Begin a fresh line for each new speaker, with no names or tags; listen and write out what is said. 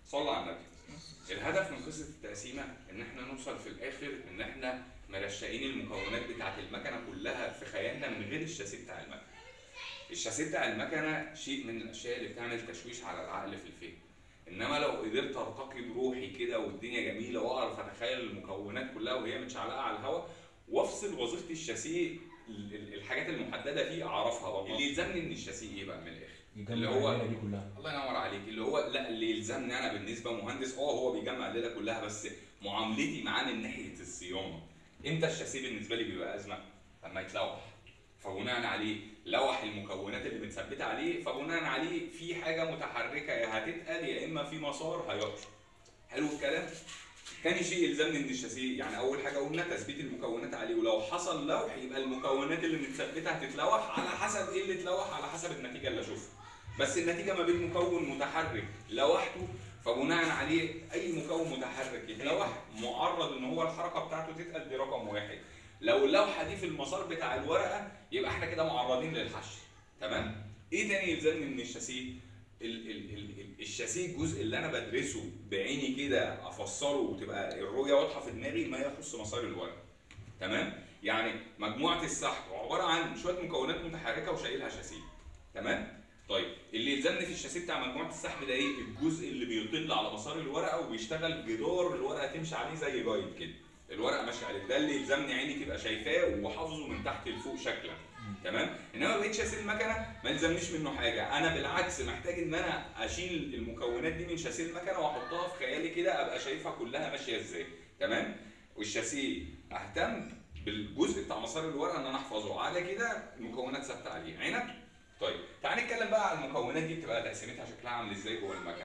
صلى على النبي الهدف من قصه التقسيمه ان احنا نوصل في الاخر ان احنا مرشقين المكونات بتاعه المكنه كلها في خيالنا من غير الشاسيه بتاع المكنه الشاسيه بتاع المكنه شيء من الاشياء اللي بتعمل تشويش على العقل في الفهم انما لو قدرت ارتقي بروحي كده والدنيا جميله واعرف اتخيل المكونات كلها وهي متشعلقه على الهواء وافصل وظيفه الشاسيه ال- ال- الحاجات المحدده فيه اعرفها برضه اللي يلزمني ان الشاسيه ايه بقى من الاخر
يجمع
اللي هو-
الليله دي كلها
الله ينور عليك اللي هو لا اللي يلزمني انا بالنسبه مهندس اه هو بيجمع الليله كلها بس معاملتي معاه من ناحيه الصيانه امتى الشاسيه بالنسبه لي بيبقى ازمه لما يتلوح فبناء عليه لوح المكونات اللي متثبته عليه فبناء عليه في حاجه متحركه يا هتتقل يا اما في مسار هيقف حلو الكلام تاني شيء يلزمني ان الشاسيه يعني اول حاجه قلنا تثبيت المكونات عليه ولو حصل لوح يبقى المكونات اللي متثبته هتتلوح على حسب ايه اللي اتلوح على حسب النتيجه اللي اشوفها بس النتيجه ما بين مكون متحرك لوحده فبناء عليه اي مكون متحرك يتلوح معرض ان هو الحركه بتاعته تتقل دي رقم واحد لو اللوحه دي في المسار بتاع الورقه يبقى احنا كده معرضين للحشر تمام ايه تاني يلزمني من الشاسيه ال- ال- ال- ال- الشاسيه الجزء اللي انا بدرسه بعيني كده افسره وتبقى الرؤيه واضحه في دماغي ما يخص مسار الورقه تمام يعني مجموعه السحب عباره عن شويه مكونات متحركه وشايلها شاسيه تمام طيب اللي يلزمني في الشاسيه بتاع مجموعه السحب ده ايه الجزء اللي بيطل على مسار الورقه وبيشتغل جدار الورقه تمشي عليه زي جايد كده الورقه ماشيه عليه ده اللي يلزمني عيني تبقى شايفاه وحافظه من تحت لفوق شكلا تمام انما بقيت شاسيه المكنه ما يلزمنيش منه حاجه انا بالعكس محتاج ان انا اشيل المكونات دي من شاسيه المكنه واحطها في خيالي كده ابقى شايفها كلها ماشيه ازاي تمام والشاسيه اهتم بالجزء بتاع مسار الورقه ان انا احفظه على كده المكونات ثابته عليه عينك طيب تعال نتكلم بقى على المكونات دي بتبقى تقسيمتها شكلها عامل ازاي جوه المكنه